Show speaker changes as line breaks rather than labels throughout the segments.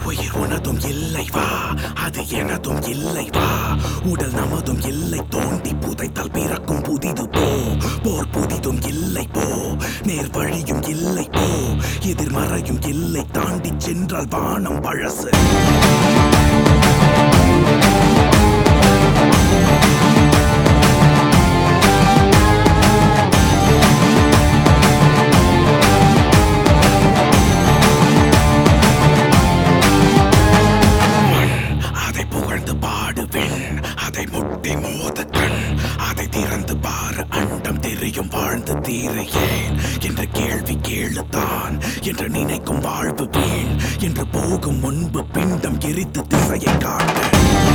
உயிர் உனதும் இல்லை வா அது எனதும் இல்லை வா உடல் நமதும் இல்லை தோண்டி புதைத்தால் பிறக்கும் புதிது போ போர் புதிதும் இல்லை போ நேர் வழியும் இல்லை போ எதிர்மறையும் இல்லை தாண்டி சென்றால் வானம் பழசு அதை புகழ்ந்து பாடுவேன் அதை முட்டி மோத கண் அதை திறந்து பாரு அண்டம் தெரியும் வாழ்ந்து தீர ஏன் என்ற கேள்வி கேளுதான் என்று நினைக்கும் வாழ்வு வீண் என்று போகும் முன்பு பிண்டம் எரித்து திசையை காட்டு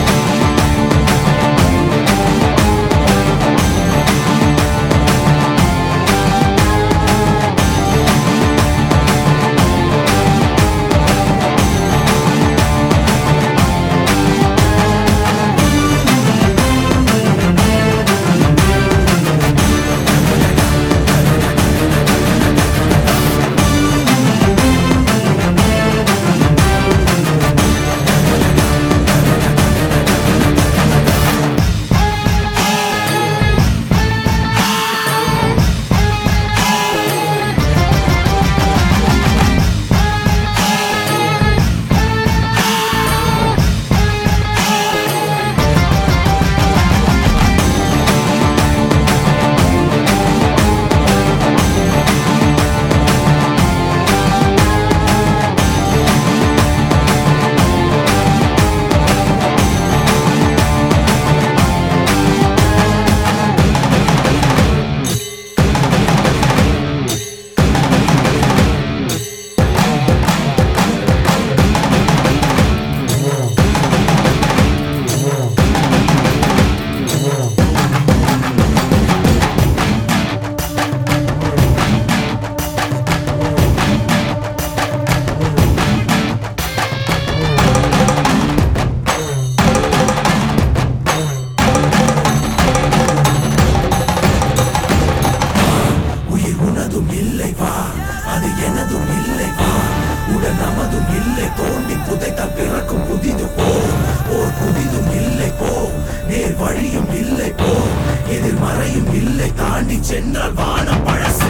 உயிர் உனதும் இல்லை வா அது எனதும் இல்லை வா உடல் நமதும் இல்லை தோண்டி புதைத்தால் பிறக்கும் புதிது போ ஓர் புதிதும் இல்லை போ நேர் வழியும் இல்லை போ எதிர்மறையும் இல்லை தாண்டி சென்றால் வானம் பழசு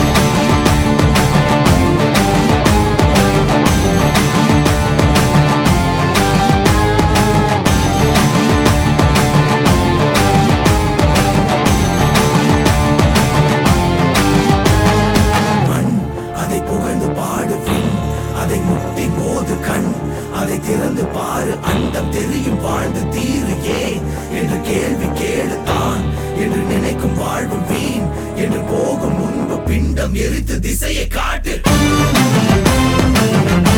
மண் அதை புகழ்ந்து பாடு விண் அதை முட்டி மோது கண் அதை திறந்து பாரு அண்டம் தெரியும் வாழ்ந்து தீரு ஏன் என்று கேள்வி கேளு தான் என்று நினைக்கும் வாழ்வு வீண் என்று போகும் முன்பு பிண்டம் எரித்து திசையை காட்டு